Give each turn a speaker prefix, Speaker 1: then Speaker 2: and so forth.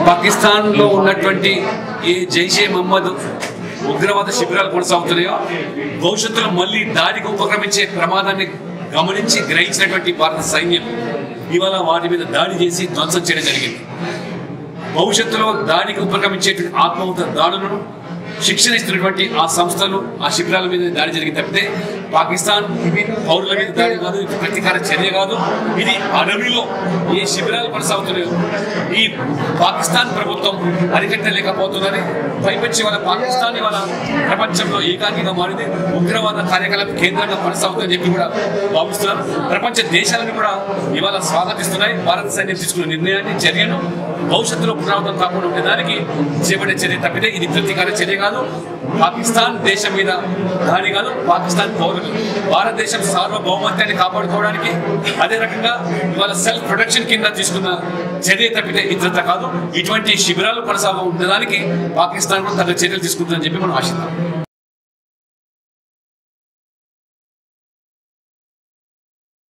Speaker 1: పాకిస్తాన్లో ఉన్నటువంటి ఈ జైషే మహమ్మద్ ఉగ్రవాద శిబిరాలు కొనసాగుతున్నాయో భవిష్యత్తులో మళ్ళీ దాడికి ఉపక్రమించే ప్రమాదాన్ని గమనించి గ్రహించినటువంటి భారత సైన్యం ఇవాళ వాటి మీద దాడి చేసి ధ్వంసం చేయడం జరిగింది భవిష్యత్తులో దాడికి ఉపక్రమించేటువంటి ఆత్మహత్య దాడులను శిక్షణ ఇస్తున్నటువంటి ఆ సంస్థలు ఆ శిబిరాల మీద దాడి జరిగింది తప్పితే పాకిస్తాన్ పౌరుల మీద దాడి కాదు ఇది ప్రతీకార చర్య కాదు ఇది అడవిలో ఏ శిబిరాలు కొనసాగుతున్నాయో ఈ పాకిస్తాన్ ప్రభుత్వం అరికట్టలేకపోతున్నది పైపెచ్చి వాళ్ళ పాకిస్తాన్ ఇవాళ ప్రపంచంలో ఏకాకిగా మారింది ఉగ్రవాద కార్యకలాప కేంద్రంగా కొనసాగుతుందని చెప్పి కూడా భావిస్తున్నారు ప్రపంచ దేశాలను కూడా ఇవాళ స్వాగతిస్తున్నాయి భారత సైన్యం తీసుకున్న నిర్ణయాన్ని చర్యను భవిష్యత్తులో పునరావృతం కాకుండా ఉండేదానికి చేపట్టే చర్య తప్పితే ఇది ప్రతీకార చర్య కాదు పాకిస్తాన్ దేశం మీద దాడి కాదు పాకిస్తాన్ పౌరులు భారతదేశం సార్వభౌమత్వాన్ని కాపాడుకోవడానికి అదే రకంగా ఇవాళ సెల్ఫ్ ప్రొటెక్షన్ కింద తీసుకున్న చర్య తప్పితే ఇతరత కాదు ఇటువంటి శిబిరాలు కొనసాగ ఉండడానికి పాకిస్తాన్ కూడా తగ్గ చర్యలు తీసుకుంటుందని చెప్పి మనం ఆశిద్దాం